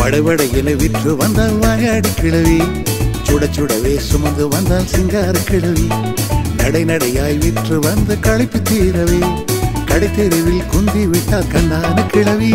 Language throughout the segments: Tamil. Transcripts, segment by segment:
வடவட என விற்று வந்தால் வாயாடி கிழவி சுட சுடவே சுமந்து வந்தால் சிங்கார கிழவி நடை நடையாய் விற்று வந்த களைப்பு தீரவே கடைத்தெருவில் குந்தி விட்டால் கண்ணான கிழவி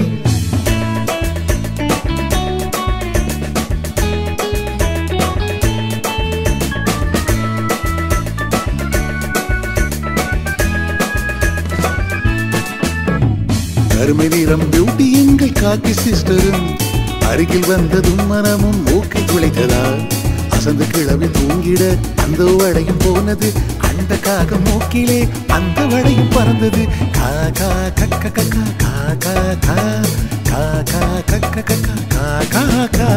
கருமை நிறம் பியூட்டி எங்கள் காக்கி சிஸ்டரும் அருகில் வந்ததும் மனமும் மூக்கை குலைத்ததா அசந்து கிளவி தூங்கிட அந்த வடையும் போனது அந்த காக மூக்கிலே அந்த வடையும் பறந்தது கா கா கக்க கக்கா கா கா கா கா கா கக்க கக்கா கா கா கா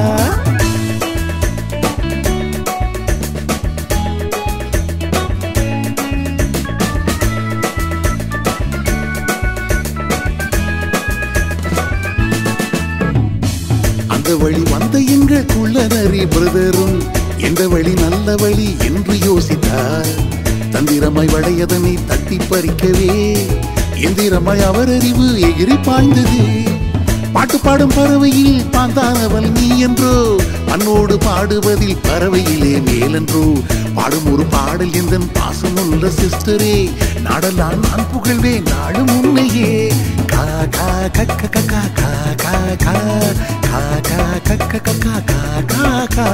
அந்த வழி வந்த எங்கள் குள்ளனரி பிரதரும் எந்த வழி நல்ல வழி என்று யோசித்தார் தந்திரமாய் வளையதனை தட்டி பறிக்கவே எந்திரமாய் அவர் அறிவு எகிரி பாய்ந்தது பாட்டு பாடும் பறவையில் பாந்தானவள் நீ என்றோ அன்னோடு பாடுவதில் பறவையிலே மேலென்றோ பாடும் ஒரு பாடல் எந்த பாசமுள்ள சிஸ்டரே நாடெல்லாம் நான் புகழ்வேன் நாளும் உண்மையே கா கா கக்க கக்கா கா கா கா கா கா கக்க கக்கா கா கா கா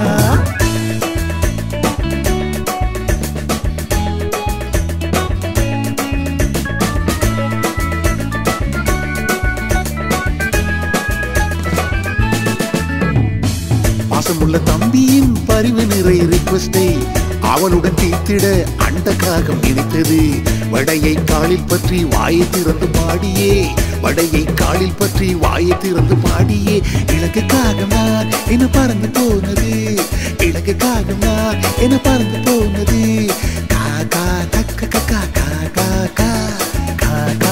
பாசமுள்ள தம்பியின் பரிவு நிறை ரிக்வெஸ்டை அவளுடன் தீர்த்திட அண்ட காகம் நினைத்தது வடையை காலில் பற்றி வாயை திறந்து பாடியே வடையை காலில் பற்றி வாயை திறந்து பாடியே இலக்கு காகமார் என பறந்து போனது இலக்கு காகமார் என பறந்து போனது கா கா கக்க கக்கா கா கா கா கா கா